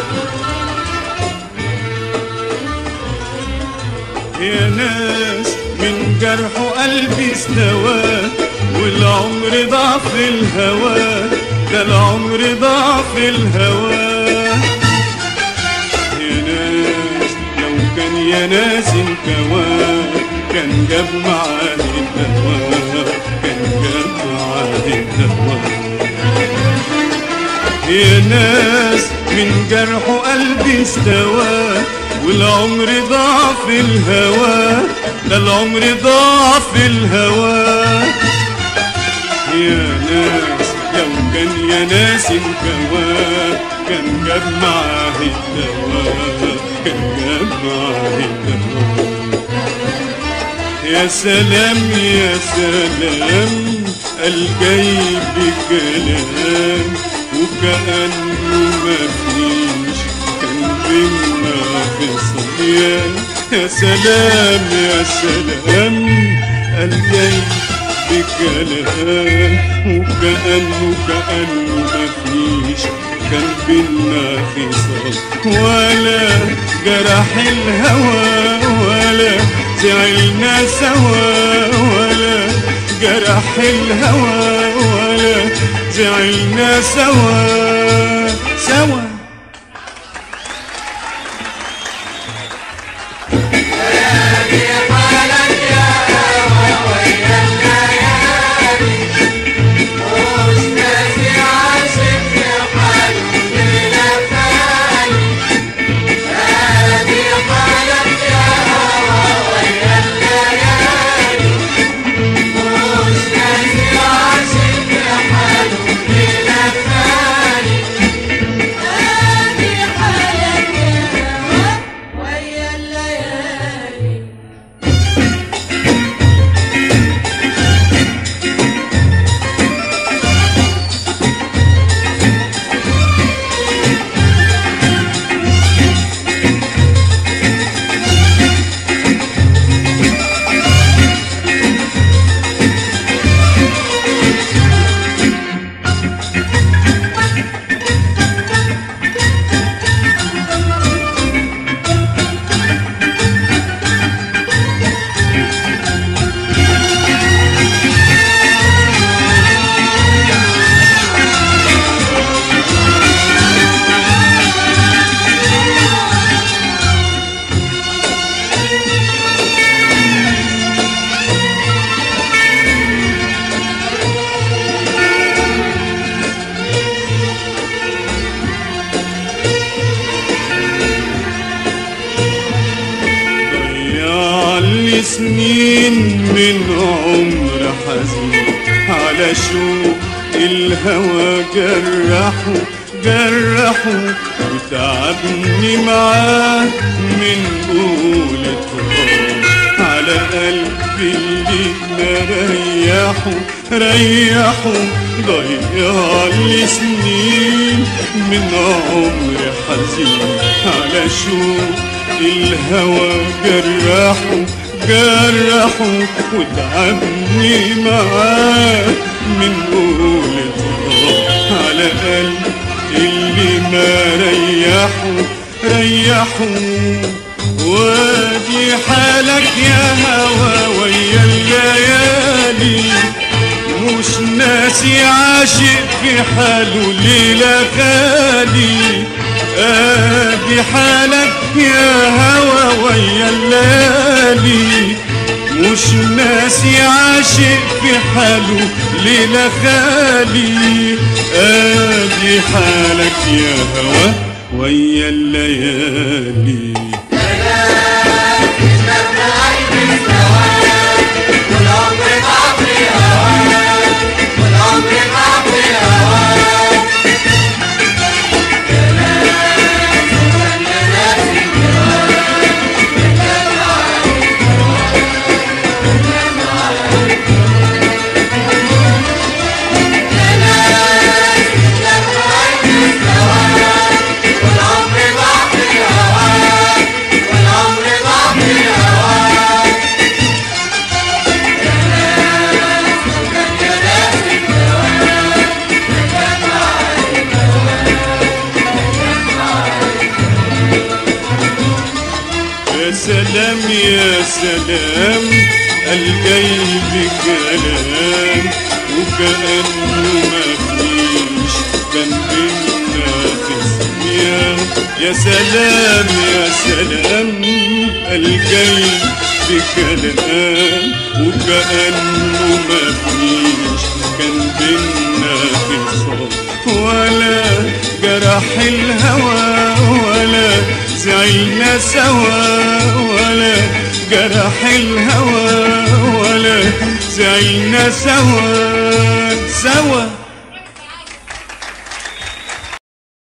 يا ناس من جرح قلبي استوى والعمر ضاع في الهوى ده العمر ضاع في الهوى يا ناس لو كان يا ناس انكوى كان جاب معاه الدواء كان جاب معاه الدواء يا ناس من جرح قلبي استوى والعمر ضاع في الهوى ده العمر ضاع في الهوى يا ناس لو كان يا ناس انكوى كان جاب معاه الدواء كان جاب معاه الدواء يا سلام يا سلام الجاي بكلام وكأنه مفيش كان بينا خصام يا يا سلام يا سلام الجاي بكلام وكأنه كأنه مفيش كان بينا خصام ولا جرح الهوى ولا زعلنا سوا ولا جرح الهوى ولا زعلنا سوا سوا ويا الليالي ضيع لي سنين من عمر حزين على شوق الهوى جرحه جرحه وتعبني معاه من قولة على قلبي اللي ما ريحه ريحه ضيع لي سنين من عمر حزين على شوق الهوى جرحه جرحه وتعبني معاه من قولة على قلب اللي ما ريحه ريحه وادي حالك يا هوى ويا الليالي مش ناسي عاشق في حاله ليلة خالي ادي حالك يا هوى ويا الليالي مش ناسي عاشق في حاله ليلة خالي ادي حالك يا هوى ويا الليالي والعمر سلام يا سلام الجاي بكلام وكأنه مفيش كان بينا في الدنيا يا سلام يا سلام الجاي بكلام وكأنه مفيش كان بينا خصام ولا جرح الهوى ولا زعلنا سوا ولا جرح الهوى ولا زعلنا سوا سوا